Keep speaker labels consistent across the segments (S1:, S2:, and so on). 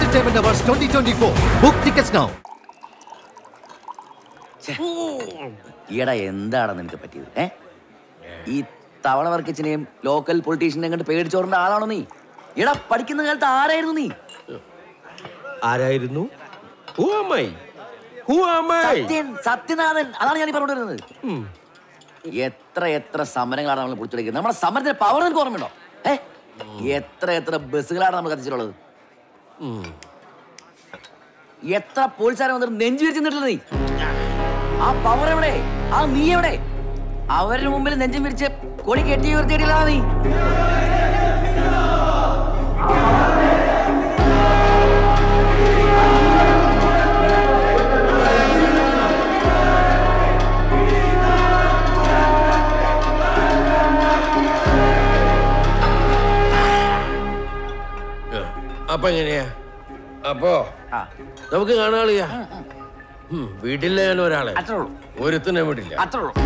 S1: Entertainment Awards 2024. Book tickets now.
S2: ഈടാ എന്താണ് നിനക്ക് പറ്റിയത് ഏ ഈ തവള വർക്കിച്ചിനെയും ലോക്കൽ പൊളിറ്റീഷ്യനെയും കണ്ട് പേടിച്ചോറേണ്ട ആളാണോ നീ എടാ പഠിക്കുന്ന കാലത്ത് ആരായിരുന്നു നീ
S3: ആരായിരുന്നു Who am I? Who am I?
S2: Sathyan Sathyanathan അതാണ് ഞാൻ ഈ പറഞ്ഞുകൊണ്ടിരുന്നത് എത്ര എത്ര സമരങ്ങളാണ് നമ്മൾ പൊളിച്ചെടുക്കുന്നത് നമ്മുടെ സമരത്തിന്റെ പവർ നിനക്ക് ഓർമ്മയുണ്ടോ ഏ എത്ര എത്ര ബസ്സുകളാണ് നമ്മൾ കത്തിച്ചിട്ടുള്ളത് എത്ര പോലീസുകാരെ വന്നിട്ട് നെഞ്ചു വിരിച്ച് നിന്നിട്ടില്ല നീ ആ പവർ എവിടെ ആ നീ എവിടെ അവരുടെ മുമ്പിൽ നെഞ്ചും വിരിച്ച് കൊടി കെട്ടി ഉയർത്തിയിട്ടില്ല നീ
S3: അപ്പൊ എങ്ങനെയാ അപ്പോ
S2: ആ
S3: നമുക്ക് കാണാളിയാ വീട്ടിലെ ഞാൻ ഒരാളെ
S2: അത്രേ ഉള്ളൂ
S3: ഒരുത്തിനെ വിടില്ല
S2: അത്രേ ഉള്ളൂ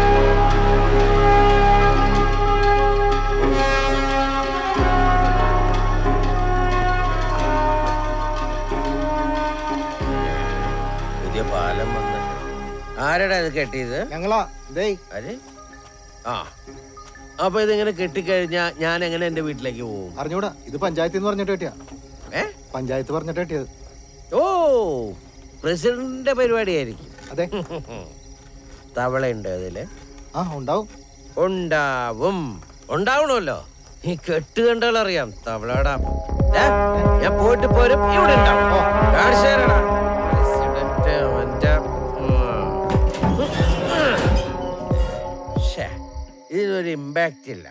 S3: പുതിയ പാലം വന്നിട്ട് ആരടാ ഇത് കെട്ടിയത്
S4: ഞങ്ങളാ ദേ
S3: ആര് ആ അപ്പൊ ഇതിങ്ങനെ കെട്ടിക്കഴിഞ്ഞാ ഞാൻ എങ്ങനെ എന്റെ വീട്ടിലേക്ക് പോകും
S4: അറിഞ്ഞൂടാ ഇത് പഞ്ചായത്തിൽ നിന്ന് പറഞ്ഞിട്ട് കിട്ടിയാ
S3: ഏ
S4: പഞ്ചായത്ത് പറഞ്ഞിട്ട് കിട്ടിയത്
S3: ഓ പ്രസിഡന്റിന്റെ പരിപാടിയായിരിക്കും
S4: അതെ
S3: തവളയുണ്ട് അതില്
S4: ആ ഉണ്ടാവും
S3: ഉണ്ടാവും ഉണ്ടാവണമല്ലോ ഈ കെട്ട് കണ്ടാൽ അറിയാം തവളടാ ഏ? ഞാൻ പോയിട്ട് പോരും ഇവിടെ ഉണ്ടാവും കാണിച്ചു തരാടാ. പ്രസിഡന്റ് അവന്റെ, ഉം. ശ്ശേ, ഇതിനൊരു ഇമ്പാക്റ്റ് ഇല്ല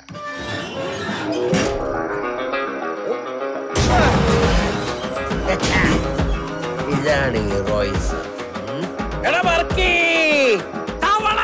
S3: ഇതാണ് ഈ റോയ്സ് ഉം. എടാ വർക്കി തവള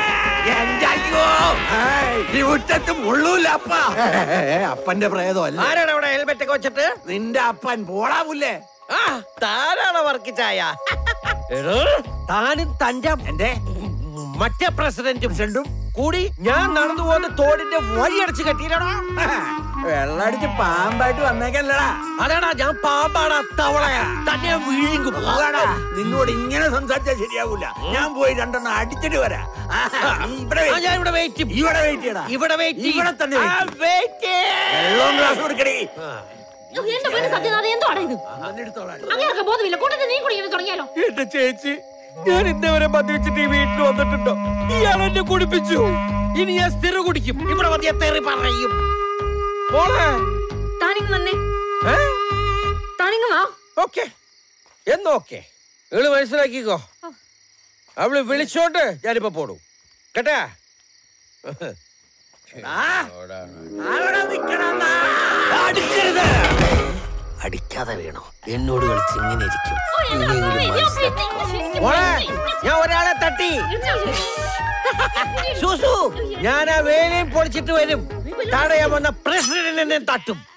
S5: മുറ്റത്ത് മുള്ളൂലപ്പ അപ്പന്റെ പ്രേതമല്ല
S3: ആരാണ് അവിടെ ഹെൽമെറ്റ് ഒക്കെ വെച്ചിട്ട്
S5: നിന്റെ അപ്പൻ പോടാമുല്ലേ
S3: ആ താനാണോ വർക്കിച്ചായ എടോ, താനും തന്റെ
S5: എന്റെ
S3: മറ്റേ പ്രസിഡന്റും രണ്ടും കൂടി ഞാൻ നടന്നു പോകുന്ന തോടിന്റെ വഴിയടച്ച് കെട്ടിയില്ലടാ
S5: വെള്ളടിച്ച് പാമ്പായിട്ട് വന്നേക്കല്ലടാ
S3: അതാടാ ഞാൻ പാമ്പാടാ തവളയാ തന്നെ വിഴുങ്ങും
S5: പോകാടാ നിന്നോട് ഇങ്ങനെ സംസാരിച്ചാൽ ശരിയാവൂല ഞാൻ പോയി രണ്ടെണ്ണം അടിച്ചിട്ട് വരാം ആഹാ, നീ ഇവിടെ
S3: ആ,
S5: wait.
S3: ഞാൻ ഇവിടെ വെയിറ്റ് ചെയ്യും
S5: ഇവിടെ വെയിറ്റ് ചെയ്യടാ
S3: ഇവിടെ വെയിറ്റ്
S5: ഇവിടെ തന്നെ wait ചെയ്യ്.
S3: വെയിറ്റ്
S5: വെള്ളവും ഗ്ലാസ് കൊടുക്കടി
S6: എന്റെ പേര് സത്യനാഥ എന്തുവാണ് ഇത് അങ്ങനെയൊക്കെ ബോധമില്ല കൂട്ടത്തിൽ നീ കൂടി ഇങ്ങനെ തുടങ്ങിയാലോ
S3: എന്റെ ചേച്ചി ഞാൻ ഇന്നവരെ മദ്യവെച്ചിട്ട് ഈ വീട്ടിൽ വന്നിട്ടുണ്ടോ ഇയാൾ എന്നെ കുടിപ്പിച്ചു ഇനി ഞാൻ സ്ഥിര കുടിക്കും ഇവിടെ മതിയ തെറി പറയും മോളെ
S6: താനിങ് വന്നേ
S3: ഏ?
S6: താനിങ് വാ
S3: ഓക്കെ എന്നോക്കെ നിങ്ങള് മനസ്സിലാക്കിക്കോ അവള് വിളിച്ചോണ്ട് ഞാനിപ്പോ പോടും കേട്ടാ
S5: അവിടെ നിക്കണ
S3: അടിക്കരുത് അടിക്കാതെ വേണോ എന്നോട് കളിച്ച് ഇങ്ങനെ ഇരിക്കും ഇനിയെങ്കിലും മനസ്സിലാക്കിക്കോ. മോളെ ഞാൻ ഒരാളെ തട്ടി സൂസു ഞാൻ ആ വേലയും പൊളിച്ചിട്ട് വരും തടയാൻ വന്ന പ്രസിഡന്റിനെ തട്ടും